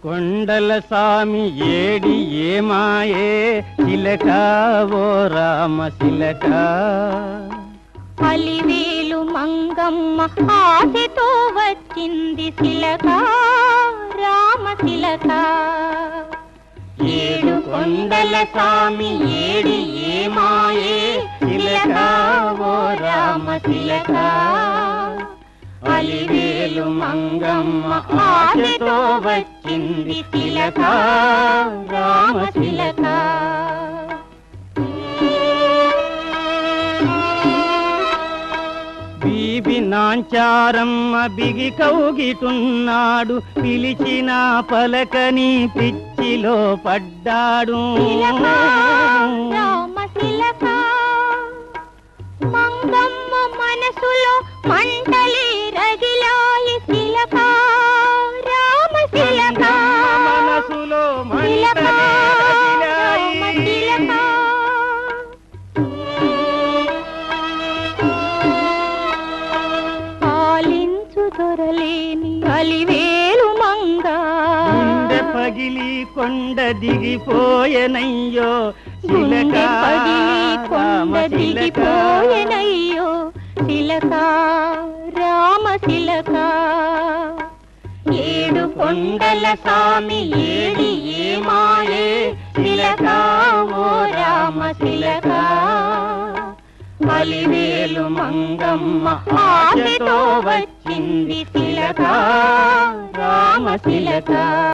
కొండల సామి ఏడి ఏమాయే చిలక ఓ రామ చిలక అలివేలు మంగమ్మ ఆశతో వచ్చింది శిలక రామ శిలక ఏడు కొండల సామి ఏడి ఏమాయే చిలక ఓ రామ చిలక అలివేలు మంగమ్మ ఆశతో వచ్చింది చిలక రామ చిలక బీబి నాంచారమ్మ బిగి కౌగిటున్నాడు పిలిచిన పలకని పిచ్చిలో పడ్డాడు శిలక రామ శిలక మంగమ్మ మనసులో మంటలి రగిలాయి శిలక రామ శిలక మనసులో శిలక మంటలే రామ రగిలాయి. శిలక పాలించు దొరలేని అలివేలు మంగా గుండె పగిలి కొండ దిగిపోయెనయ్యో చిలక గుండె పగిలి రామ కొండ చిలక దిగిపోయెనయ్యో శిలక రామ శిలక ఏడు కొండల స్వామి ఏడి ఏమాయే శిలక ఓ రామ శిలక అలివేలు మంగమ్మ ఆశతో వచ్చింది శిలక రామ శిలక